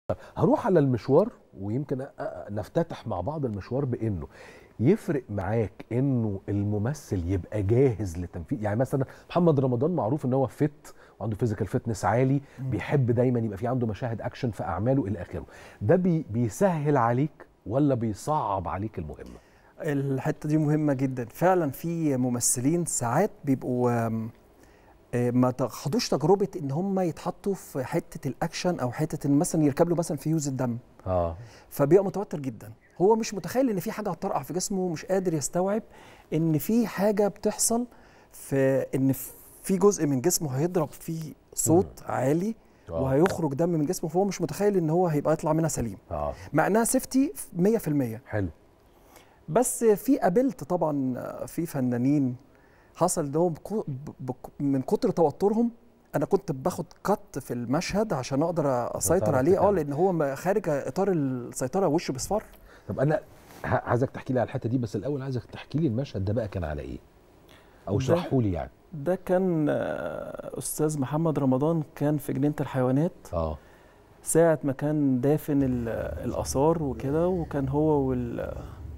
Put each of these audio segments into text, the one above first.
هروح على المشوار ويمكن أ- أ- نفتتح مع بعض المشوار بانه يفرق معاك انه الممثل يبقى جاهز لتنفيذ يعني مثلا محمد رمضان معروف ان هو فت وعنده فيزيكال فتنس عالي بيحب دايما يبقى في عنده مشاهد اكشن في اعماله الى اخره ده بي بيسهل عليك ولا بيصعب عليك المهمه الحته دي مهمه جدا فعلا في ممثلين ساعات بيبقوا آم، آه، ما خدوش تجربه ان هم يتحطوا في حته الاكشن او حته ان مثلا يركب له مثلا فيوز الدم اه فبيبقى متوتر جدا هو مش متخيل ان في حاجه هتطرقع في جسمه مش قادر يستوعب ان في حاجه بتحصل في ان في جزء من جسمه هيضرب فيه صوت عالي آه. وهيخرج دم من جسمه فهو مش متخيل ان هو هيبقى يطلع منها سليم اه مع انها سيفتي 100% حلو بس في قابلت طبعا في فنانين حصل ده بكو- بك- من كتر توترهم انا كنت باخد كت في المشهد عشان اقدر اسيطر تعرف عليه اه تكمل. لان هو ما- خارج اطار السيطره وشه بيصفر طب انا ه- عايزك تحكي لي على الحته دي بس الاول عايزك تحكي لي المشهد ده بقى كان على ايه او ده- اشرحه لي يعني ده كان آه، استاذ محمد رمضان كان في جنينه الحيوانات اه ساعه ما كان دافن ال- الاثار وكده وكان هو وال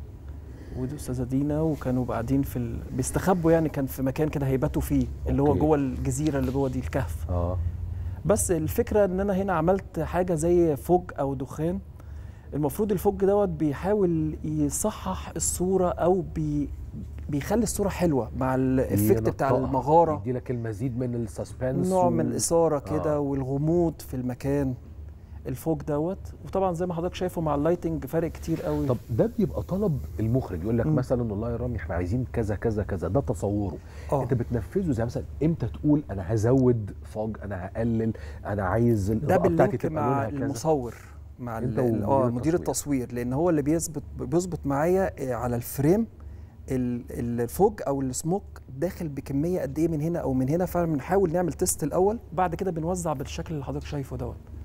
ودي استاذه دينا وكانوا قاعدين في ال... بيستخبوا يعني كان في مكان كده هيباتوا فيه اللي هو أوكي. جوه الجزيره اللي جوه دي الكهف اه بس الفكره ان انا هنا عملت حاجه زي فوج او دخان المفروض الفوج دوت بيحاول يصحح الصوره او بي بيخلي الصوره حلوه مع الافكت بتاع ينطقها، المغاره يدي لك المزيد من السسبنس نوع و- من الاثاره كده آه. والغموض في المكان الفوج دوت وطبعا زي ما حضرتك شايفه مع اللايتنج فرق كتير قوي طب ده بيبقى طلب المخرج يقول لك مم. مثلا والله يا رامي احنا عايزين كذا كذا كذا ده تصوره اه انت بتنفذه زي مثلا امتى تقول انا هزود فوج انا هقلل انا عايز ده الاضاءه بتاعتي باللينك تبقى مع لونها كذا المصور مع أنت ال- ال- ومدير اه مدير التصوير. التصوير لان هو اللي بيظبط بيظبط معايا آه، على الفريم ال- ال- الفوج او السموك داخل بكميه قد ايه من هنا او من هنا فبنحاول نعمل تيست الاول بعد كده بنوزع بالشكل اللي حضرتك شايفه دوت